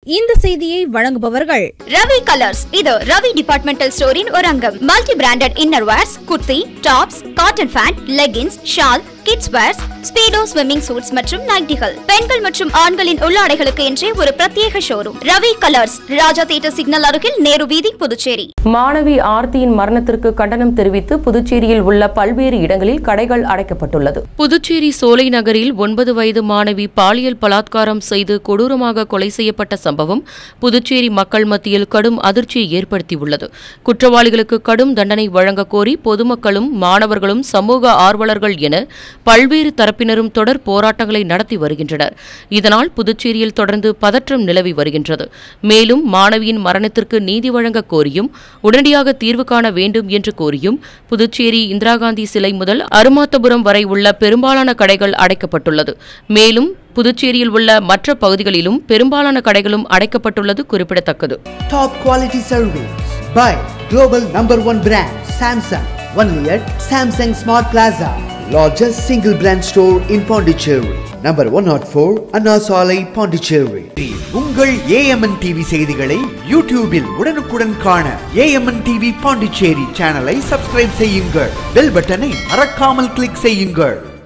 இந்த செய்தியை வழங்குபவர்கள் ரவி கலர்ஸ் இது ரவி டிபார்ட்மெண்டல் ஸ்டோரின் ஒரு அங்கம் multi branded inner wears kurti tops cotton pant leggings shawl kids wears Speedo swimming suits மற்றும் நைட்டிகள் பெண்கள் மற்றும் ஆண்களின் உள்ளாடைகளுக்கு என்றே ஒரு பிரத்யேக showroom Ravi colours Raja theatre signal அருகில் நேரு வீதி புதுச்சேரி மாணவி ஆர்த்தியின் மரணத்திற்கு கண்டனம் தெரிவித்து புதுச்சேரியில் உள்ள பல்வேறு இடங்களில் கடைகள் அடைக்கப்பட்டுள்ளது புதுச்சேரி சோலை நகரில் ஒன்பது வயது மாணவி பாலியல் பலாத்காரம் செய்து கொடூரமாக கொலை செய்யப்பட்ட சம்பவம் புதுச்சேரி மக்கள் மத்தியில் கடும் அதிர்ச்சியை ஏற்படுத்தியுள்ளது குற்றவாளிகளுக்கு கடும் தண்டனை வழங்க கோரி பொதுமக்களும் மாணவர்களும் சமூக ஆர்வலர்கள் என பல்வேறு தரப்பினரும் தொடர் போராட்டங்களை நடத்தி வருகின்றனர் இதனால் புதுச்சேரியில் தொடர்ந்து பதற்றம் நிலவி வருகின்றது மேலும் மாணவியின் மரணத்திற்கு நீதி வழங்க கோரியும் உடனடியாக தீர்வு காண வேண்டும் என்று கோரியும் புதுச்சேரி இந்திரா காந்தி சிலை முதல் அருமாத்தபுரம் வரை உள்ள பெரும்பாலான கடைகள் அடைக்கப்பட்டுள்ளது மேலும் புதுச்சேரியில் உள்ள மற்ற பகுதிகளிலும் பெரும்பாலான கடைகளும் அடைக்கப்பட்டுள்ளது குறிப்பிடத்தக்கது Top quality service by global number one brand Samsung. Only at Samsung Smart Plaza, largest single brand store in Pondicherry. Number 104 Anna Salai, Pondicherry. உங்கள் ஏஎம்என் டிவி செய்திகளை யூடியூபில் உடனுக்குடன் காண ஏஎம்என் டிவி பாண்டிச்சேரி சேனலை சப்ஸ்கிரைப் செய்யுங்கள் பெல் பட்டனை மறக்காமல் கிளிக் செய்யுங்கள்